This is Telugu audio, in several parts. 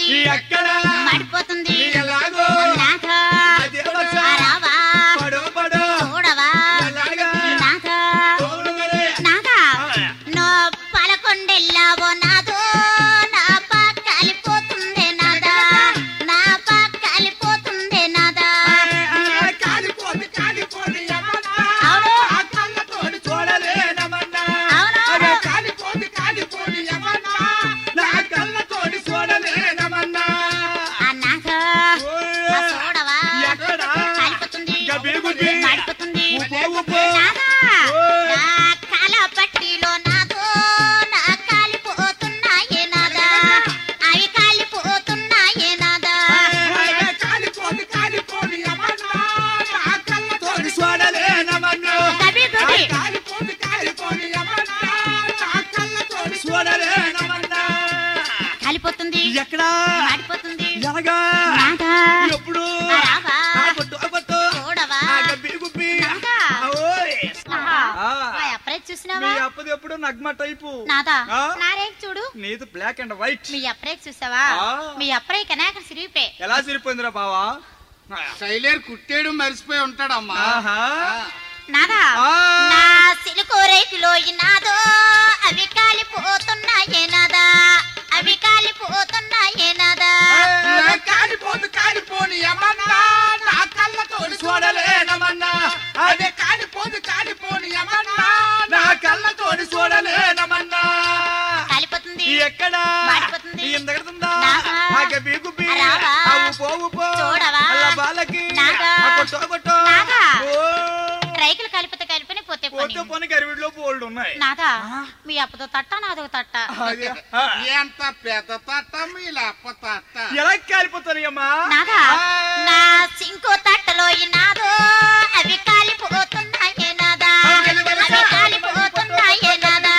ఎక్కడ మడిపోతుంది ఎలాగో నాథ అదే వర్ష రావా పడో పడో చూడవా ఎలాగా నాథ అవును మరి. నాథ నో పలకొండెల్లావో నాదో నా పాక కాలిపోతుందే నాదా నా పాక కాలిపోతుందే నాదా కాలిపోతే కాలిపోని యమన్నా. అవును. ఆ కళ్ళతోటి చూడలేనమన్నా. అవును. అరే కాలిపోతే కాలిపోని యమన్నా. నా కళ్ళతోటి చూడలేనమన్నా. ఆ నాథ ఓయ్. నా చూడవా ఎక్కడ? కాలిపోతుంది గబిగుబి. మాడిపోతుంది ఉప్పు ఉప్పు. నాదా ఓయ్. నా కాల పట్టిలో నాదో నా కాలిపోతున్నాయే నాదా అవి కాలిపోతున్నాయే నాదా అరే కాలిపోతే కాలిపోని యమన్నా. నా కళ్ళతోటి చూడలేనమన్నా. గబి గబి. ఆ కాలిపోతే కాలిపోని యమన్నా. నా కళ్ళతోటి చూడలేనమన్నా. కాలిపోతుంది ఎక్కడా మాడిపోతుంది ఎలాగా నాదా ఎప్పుడు రావా ఆ కొట్టు, ఆ కొట్టు. చూడవా ఆ గబ్బి గుబ్బి. నాదా. ఆ ఓయ్. ఆహా. ఆ. మా అప్పుడే మీ చూసినావా అప్పది ఎప్పుడు నగ్మ టైపు నాదా ఆ? నా రేక్ చూడు నీది బ్లాక్ అండ్ వైట్ మీ అప్పుడే చూసావా ఆ. మీ అప్పుడే కనాక సిరిపే ఎలా సిరిపోయిందిరా బావా శైలేరు కుట్టేయడం మర్చిపోయి ఉంటాడమ్మా ఆహా. నాదా ఆ. నా సిలుకు రేకులో నాదో అవి కాలిపోతున్నాయే నాదా అవి కాలిపోతున్నాయే నాదా నా కాలిపోతు కాలిపోని యమన్నా నా కళ్ళతోటి చూడలేనమన్నా అదే కాలిపోతు కాలిపోని యమన్నా నా కళ్ళతోటి చూడలేనమన్నా కాలిపోతుంది ఎక్కడ మాడిపోతుంది. ఇందగడుతుందా నాగా. ఆ గబ్బి గుబ్బి రావా. ఆ ఉప్పో ఉప్పో చూడవా. అల్ల బాలకి నాగా. ఆ కొట్టో కొట్టో నాగా. ఓ రైకులు కలిపితే కలిపిన పోతే పోతే పని పని గరివిడిలో బోల్డ్ ఉన్నాయి నాదా ఆ. మీ అప్పతో తట్ట నాదో తట్ట అదే. ఆ. ఎంత పెద్ద తట్ట మీ లప్ప తట్ట ఎలా కాలిపోతారు అమ్మా నాదా నా సింకు తట్టలో నాదో అవి కాలిపోతున్నాయే నాదా అవి కాలిపోతున్నాయే నాదా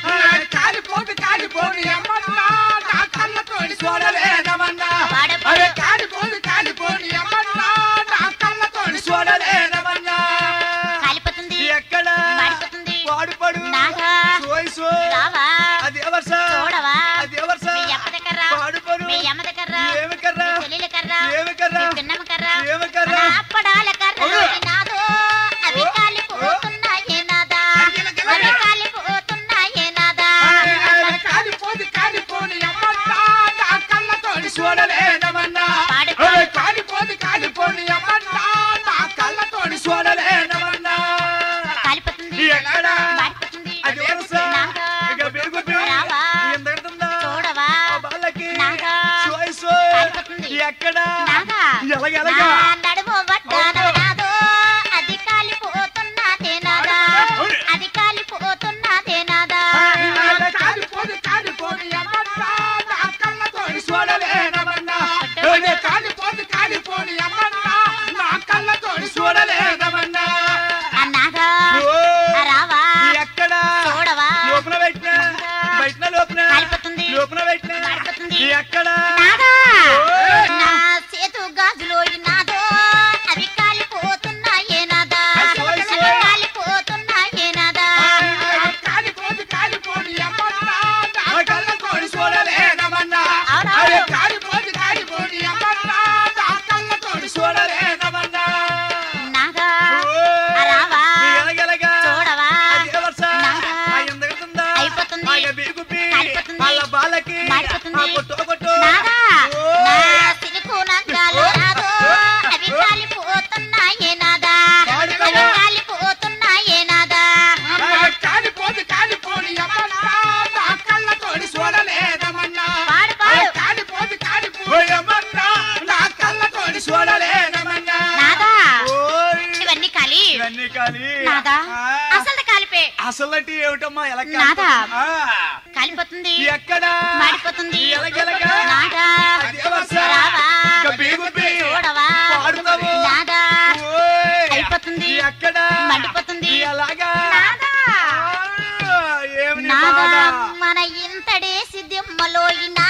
కాలిపోతే కాలిపోని అమ్మన్నా నా కళ్ళతోటి చూడలేనమన్నా వాడపడు. అరే కాలిపోతే కాలిపోని అమ్మన్నా నా కళ్ళతోటి చూడలేనమన్నా కాలిపోతుంది ఎక్కడ మాడిపోతుంది వాడుపడు నాగా. సోయ్ సోయ్ రావా అదే వర్ష చూడవా అదే వర్ష మీ అమ్మ దగ్గర వాడుపడు మీ అమ్మ దగ్గర ఏమి కర్రా మీ చెల్లెల కర్ర ఏమి కర్రా మీ పిన్నమ్మ కర్ర ఏమి కర్రా నా అప్పడాల కర్ర అవును. నాదో అవి ఓ, కాలిపోతున్నాయే నాదా అగిల, గిల, అవి గిల. కాలిపోతున్నాయే నాదా అరే, అరే, కాలిపోతే కాలిపోని అమ్మన్నా నా కళ్ళతోటి చూడలేనమన్నా వాడుకో. అరే, కాలిపోతే కాలిపోని అమ్మన్నా నా కళ్ళతోటి చూడలేనమన్నా కాలిపోతుంది ఎక్కడ? మాడిపోతుంది అది వరుస. నాదా ఇక పెరుగుద్ది. రావా. ఎందెడుతుందా? చూడవా ఆ బాలకి. నాదా. సోయ్ సోయ్. కాలిపోతుంది. ఎక్కడ నాదా ఎలాగ ఎలాగ నా నడుము వడ్డాన అవును. నాదో అది కాలిపోతున్నదే నాదా అవును. అది కాలిపోతున్నదే నాదా అరే, కాలిపోతే కాలిపోని అమ్మన్నా నా కళ్ళతోటి చూడలేనమన్నా అరే, కాలిపోతే కాలిపోని అమ్మన్నా నా కళ్ళతోటి చూడలేనమన్నా అన్నాగా ఓ. రావా ఎక్కడ చూడవా లోపల పెట్టిన బయట లోపల కాలిపోతుంది. లోపల పెట్టిన మాడిపోతుంది. ఎక్కడ నాదా ఓయ్. నా చేతు గాజులో నాదో అవి కాలిపోతున్నాయే నాదా అది సోయ్ అవి సోయ్. కాలిపోతున్నాయే నాదా కాలిపోతే కాలిపోని అమ్మన్నా నా కళ్ళతోటి చూడలేనమన్నా అవునా? అరే కాలిపోతే కాలిపోని అమ్మన్నా నా కళ్ళతోటి చూడలేనమన్నా నాదా ఓయ్. రావా. ఎలగెలగా. చూడవా. అదే వరుస. నాదా. ఆ ఎందగడుతుందా? అయిపోతుంది. ఆ గబిగుబి. కాలిపోతుంది. వాళ్ళ బాలకి. మాడిపోతుంది. ఆ కొట్టు కొట్టు. నాదా ఓయ్. నా సిలుకు నంగాలు నాదో అవి కాలిపోతున్నాయే నాదా అవి కాలిపోతున్నాయే నాదా ఆ కాలిపోతే కాలిపోని అమ్మన్నా నా కళ్ళతోటి చూడలేనమన్నా పాడు, పాడు. ఆ కాలిపోతే కాలిపోయమన్నా నా కళ్ళతోటి చూడలేనమన్నా నాదా ఓయ్. ఇవన్నీ కాలి ఇవన్నీ కాలి నాదా ఆ. అసలు కాలిపే అసలు అంటే ఏమిటమ్మా ఎలా నాదా. ఆ. కాలిపోతుంది ఎక్కడ మాడిపోతుంది ఎలగెలగా. నాదా అదే వరుస. రావా గబిగుబి. చూడవా పాడుతావు. నాదా ఓయ్. అయిపోతుంది. ఎక్కడ మండిపోతుంది. ఎలాగా నాదా ఆ, ఏమి నీ నాదా బాధ? మన ఇంతడేసి దిమ్మలో ఈ